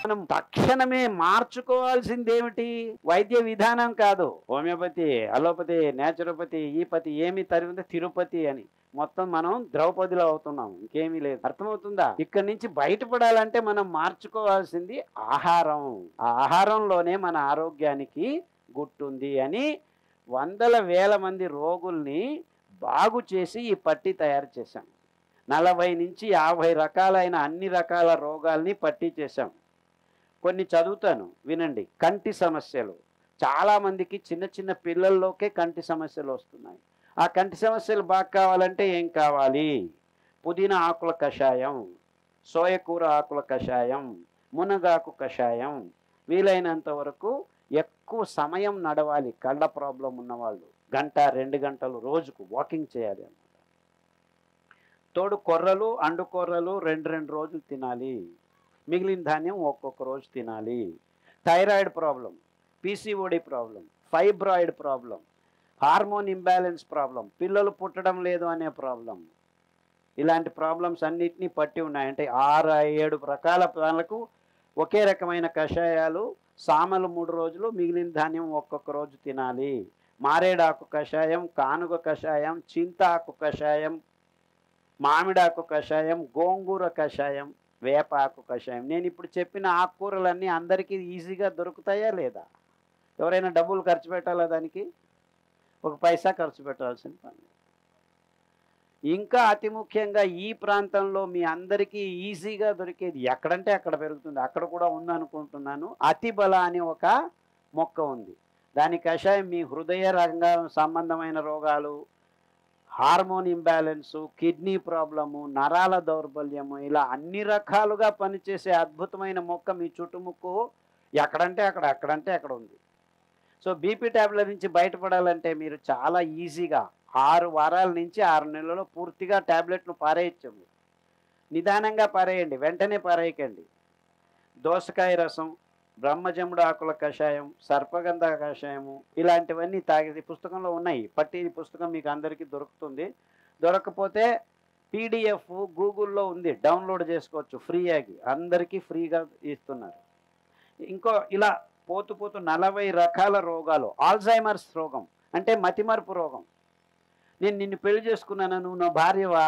మనం తక్షణమే మార్చుకోవాల్సింది ఏమిటి వైద్య విధానం కాదు హోమియోపతి అలోపతి నేచురోపతి ఈపతి ఏమి తరిగిందో తిరుపతి అని మొత్తం మనం ద్రౌపదిలో అవుతున్నాం ఇంకేమీ లేదు అర్థమవుతుందా ఇక్కడి నుంచి బయటపడాలంటే మనం మార్చుకోవాల్సింది ఆహారం ఆ ఆహారంలోనే మన ఆరోగ్యానికి గుట్టుంది అని వందల వేల మంది రోగుల్ని బాగు చేసి ఈ పట్టి తయారు చేశాం నలభై నుంచి యాభై రకాలైన అన్ని రకాల రోగాల్ని పట్టి చేశాం కొన్ని చదువుతాను వినండి కంటి సమస్యలు చాలామందికి చిన్న చిన్న పిల్లల్లోకే కంటి సమస్యలు వస్తున్నాయి ఆ కంటి సమస్యలు బాగా కావాలంటే ఏం కావాలి పుదీనా ఆకుల కషాయం సోయకూర ఆకుల కషాయం మునగాకు కషాయం వీలైనంత వరకు ఎక్కువ సమయం నడవాలి కళ్ళ ప్రాబ్లం ఉన్నవాళ్ళు గంట రెండు గంటలు రోజుకు వాకింగ్ చేయాలి అన్నమాట తోడు కొర్రలు అండు కొర్రలు రెండు రెండు రోజులు తినాలి మిగిలిన ధాన్యం ఒక్కొక్క రోజు తినాలి thyroid problem PCOD problem fibroid problem hormone imbalance problem పిల్లలు పుట్టడం లేదు అనే ప్రాబ్లం ఇలాంటి ప్రాబ్లమ్స్ అన్నిటినీ పట్టి ఉన్నాయి అంటే ఆరు ఏడు రకాల వాళ్ళకు ఒకే రకమైన కషాయాలు సామలు మూడు రోజులు మిగిలిన ధాన్యం ఒక్కొక్క రోజు తినాలి మారేడాకు కషాయం కానుగ కషాయం చింతాకు కషాయం మామిడాకు కషాయం గోంగూర కషాయం వేపాకు కషాయం నేను ఇప్పుడు చెప్పిన ఆకుకూరలన్నీ అందరికీ ఈజీగా దొరుకుతాయా లేదా ఎవరైనా డబ్బులు ఖర్చు పెట్టాలా దానికి ఒక పైసా ఖర్చు పెట్టాల్సిన పని ఇంకా అతి ముఖ్యంగా ఈ ప్రాంతంలో మీ అందరికీ ఈజీగా దొరికేది ఎక్కడంటే అక్కడ పెరుగుతుంది అక్కడ కూడా ఉందనుకుంటున్నాను అతిబల అని ఒక మొక్క ఉంది దాని కషాయం మీ హృదయ రంగ సంబంధమైన రోగాలు హార్మోన్ ఇంబ్యాలెన్సు కిడ్నీ ప్రాబ్లము నరాల దౌర్బల్యము ఇలా అన్ని రకాలుగా పనిచేసే అద్భుతమైన మొక్క మీ చుట్టుముక్కు ఎక్కడంటే అక్కడ ఎక్కడంటే అక్కడ ఉంది సో బీపీ ట్యాబ్లెట్ నుంచి బయటపడాలంటే మీరు చాలా ఈజీగా ఆరు వారాల నుంచి ఆరు నెలల్లో పూర్తిగా ట్యాబ్లెట్లు పారేయచ్చు మీరు నిదానంగా పారేయండి వెంటనే పారేయకండి దోసకాయ రసం బ్రహ్మజముడు ఆకుల కషాయం సర్పగంధ కషాయము ఇలాంటివన్నీ తాగేది పుస్తకంలో ఉన్నాయి పట్టి ఈ పుస్తకం మీకు అందరికీ దొరుకుతుంది దొరకకపోతే పీడిఎఫ్ గూగుల్లో ఉంది డౌన్లోడ్ చేసుకోవచ్చు ఫ్రీయాగి అందరికీ ఫ్రీగా ఇస్తున్నారు ఇంకో ఇలా పోతూ పోతూ నలభై రకాల రోగాలు ఆల్జైమర్స్ రోగం అంటే మతిమరుపు రోగం నేను నిన్ను పెళ్లి చేసుకున్నాను నువ్వు నా భార్యవా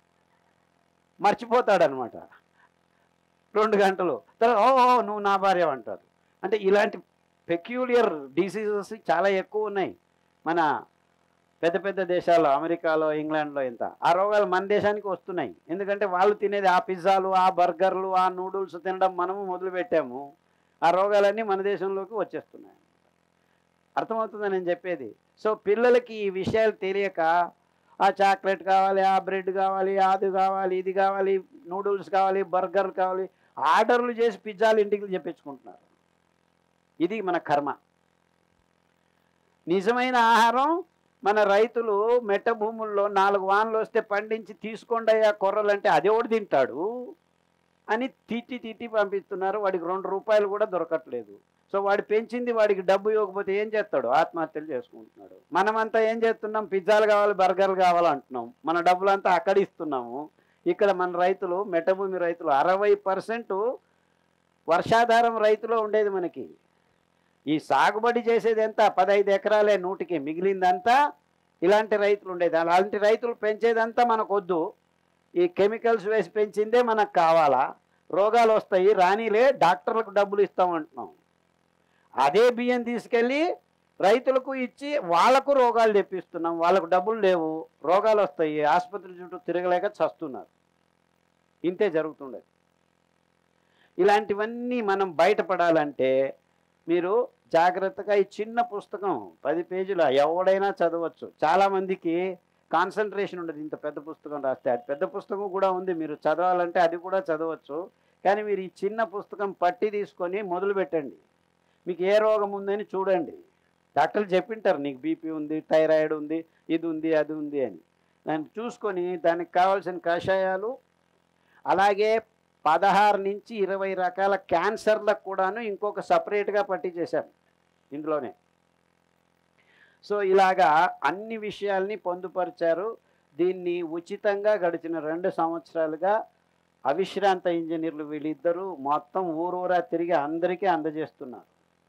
మర్చిపోతాడనమాట రెండు గంటలు తర్వాత ఓ ఓ, నువ్వు నా భార్య అంటారు అంటే ఇలాంటి పెక్యూలియర్ డిసీజెస్ చాలా ఎక్కువ ఉన్నాయి మన పెద్ద పెద్ద దేశాల్లో అమెరికాలో ఇంగ్లాండ్లో ఇంత ఆ రోగాలు మన దేశానికి వస్తున్నాయి ఎందుకంటే వాళ్ళు తినేది ఆ పిజ్జాలు ఆ బర్గర్లు ఆ నూడిల్స్ తినడం మనము మొదలుపెట్టాము ఆ రోగాలన్నీ మన దేశంలోకి వచ్చేస్తున్నాయి అర్థమవుతుందని నేను చెప్పేది సో పిల్లలకి ఈ విషయాలు తెలియక ఆ చాక్లెట్ కావాలి ఆ బ్రెడ్ కావాలి అది కావాలి ఇది కావాలి నూడిల్స్ కావాలి బర్గర్ కావాలి ఆర్డర్లు చేసి పిజ్జాలు ఇంటికి చెప్పించుకుంటున్నారు ఇది మన కర్మ నిజమైన ఆహారం మన రైతులు మెట్ట భూముల్లో నాలుగు వానలు వస్తే పండించి తీసుకోండి అయ్యా కొర్రలు అంటే అదేవాడు తింటాడు అని తిట్టి తిట్టి పంపిస్తున్నారు వాడికి రెండు రూపాయలు కూడా దొరకట్లేదు సో వాడు పెంచింది వాడికి డబ్బు ఇవ్వకపోతే ఏం చేస్తాడు ఆత్మహత్యలు చేసుకుంటున్నాడు మనమంతా ఏం చేస్తున్నాం పిజ్జాలు కావాలి బర్గర్లు కావాలి అంటున్నాం మన డబ్బులంతా అక్కడ ఇస్తున్నాము ఇక్కడ మన రైతులు మెట్టభూమి రైతులు అరవై పర్సెంట్ వర్షాధారం రైతులో ఉండేది మనకి ఈ సాగుబడి చేసేది ఎంత పదహైదు ఎకరాలే నూటికి మిగిలిందంతా ఇలాంటి రైతులు ఉండేది అలాంటి రైతులు పెంచేదంతా మనకు వద్దు ఈ కెమికల్స్ వేసి పెంచిందే మనకు కావాలా రోగాలు వస్తాయి రానిలే డాక్టర్లకు డబ్బులు ఇస్తామంటున్నాం అదే బియ్యం తీసుకెళ్ళి రైతులకు ఇచ్చి వాళ్ళకు రోగాలు తెప్పిస్తున్నాం వాళ్ళకు డబ్బులు లేవు రోగాలు వస్తాయి ఆసుపత్రి చుట్టూ తిరగలేక చస్తున్నారు ఇంతే జరుగుతుండేది ఇలాంటివన్నీ మనం బయటపడాలంటే మీరు జాగ్రత్తగా ఈ చిన్న పుస్తకం పది పేజీలు ఎవడైనా చదవచ్చు చాలామందికి కాన్సన్ట్రేషన్ ఉండదు ఇంత పెద్ద పుస్తకం రాస్తే అది పెద్ద పుస్తకం కూడా ఉంది మీరు చదవాలంటే అది కూడా చదవచ్చు కానీ మీరు ఈ చిన్న పుస్తకం పట్టి తీసుకొని మొదలు పెట్టండి మీకు ఏ రోగం ఉందని చూడండి డాక్టర్లు చెప్పింటారు నీకు బీపీ ఉంది థైరాయిడ్ ఉంది ఇది ఉంది అది ఉంది అని దాన్ని చూసుకొని దానికి కావాల్సిన కషాయాలు అలాగే పదహారు నుంచి ఇరవై రకాల క్యాన్సర్లకు కూడాను ఇంకొక సపరేట్గా పట్టి చేశాం ఇందులోనే సో ఇలాగా అన్ని విషయాల్ని పొందుపరిచారు దీన్ని ఉచితంగా గడిచిన రెండు సంవత్సరాలుగా అవిశ్రాంత ఇంజనీర్లు వీళ్ళిద్దరూ మొత్తం ఊరూరా తిరిగి అందరికీ అందజేస్తున్నారు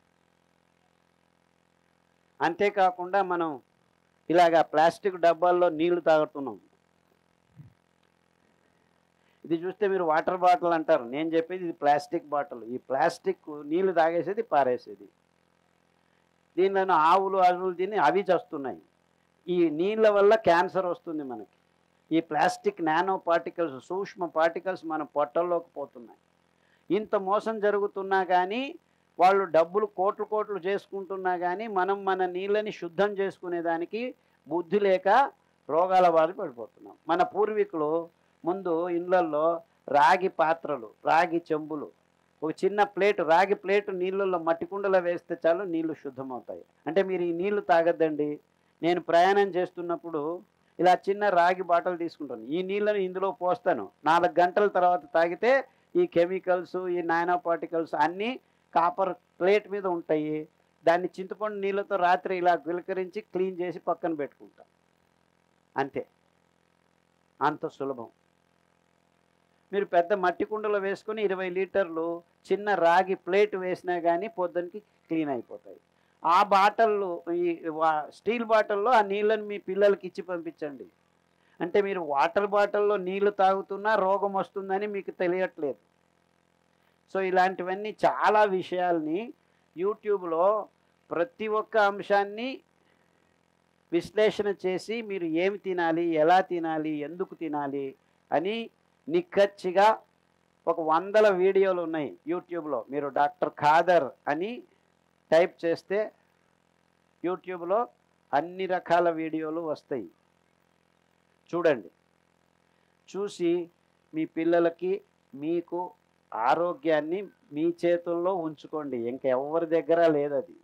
అంతేకాకుండా మనం ఇలాగా ప్లాస్టిక్ డబ్బాల్లో నీళ్లు తాగుతున్నాం ఇది చూస్తే మీరు వాటర్ బాటిల్ అంటారు నేను చెప్పేది ఇది ప్లాస్టిక్ బాటిల్ ఈ ప్లాస్టిక్ నీళ్లు తాగేసేది పారేసేది దీనిలో ఆవులు అరువులు తిని అవి చస్తున్నాయి ఈ నీళ్ళ వల్ల క్యాన్సర్ వస్తుంది మనకి ఈ ప్లాస్టిక్ నానో పార్టికల్స్ సూక్ష్మ పార్టికల్స్ మన పొట్టల్లోకి పోతున్నాయి ఇంత మోసం జరుగుతున్నా కానీ వాళ్ళు డబ్బులు కోట్లు కోట్లు చేసుకుంటున్నా కానీ మనం మన నీళ్ళని శుద్ధం చేసుకునేదానికి బుద్ధి లేక రోగాల బారి పడిపోతున్నాం మన పూర్వీకులు ముందు ఇళ్ళల్లో రాగి పాత్రలు రాగి చెంబులు ఒక చిన్న ప్లేట్ రాగి ప్లేట్ నీళ్ళల్లో మట్టి కుండలో వేస్తే చాలు నీళ్లు శుద్ధమవుతాయి అంటే మీరు ఈ నీళ్లు తాగద్దండి నేను ప్రయాణం చేస్తున్నప్పుడు ఇలా చిన్న రాగి బాటలు తీసుకుంటాను ఈ నీళ్ళని ఇందులో పోస్తాను నాలుగు గంటల తర్వాత తాగితే ఈ కెమికల్స్ ఈ నానో పార్టికల్స్ అన్నీ కాపర్ ప్లేట్ మీద ఉంటాయి దాన్ని చింతపండు నీళ్ళతో రాత్రి ఇలా గులకరించి క్లీన్ చేసి పక్కన పెట్టుకుంటాం అంతే అంత సులభం మీరు పెద్ద మట్టి కుండలో వేసుకొని ఇరవై లీటర్లు చిన్న రాగి ప్లేట్ వేసినా కానీ పొద్దునకి క్లీన్ అయిపోతాయి ఆ బాటల్లో ఈ వా- స్టీల్ బాటిల్లో ఆ నీళ్ళని మీ పిల్లలకి ఇచ్చి పంపించండి అంటే మీరు వాటర్ బాటిల్లో నీళ్లు తాగుతున్నా రోగం వస్తుందని మీకు తెలియట్లేదు సో ఇలాంటివన్నీ చాలా విషయాల్ని యూట్యూబ్లో ప్రతి ఒక్క అంశాన్ని విశ్లేషణ చేసి మీరు ఏమి తినాలి ఎలా తినాలి ఎందుకు తినాలి అని నిక్కచ్చిగా ఒక వందల వీడియోలు ఉన్నాయి యూట్యూబ్లో మీరు డాక్టర్ ఖాదర్ అని టైప్ చేస్తే యూట్యూబ్లో అన్ని రకాల వీడియోలు వస్తాయి చూడండి చూసి మీ పిల్లలకి మీకు ఆరోగ్యాన్ని మీ చేతుల్లో ఉంచుకోండి ఇంకెవరి దగ్గర లేదు అది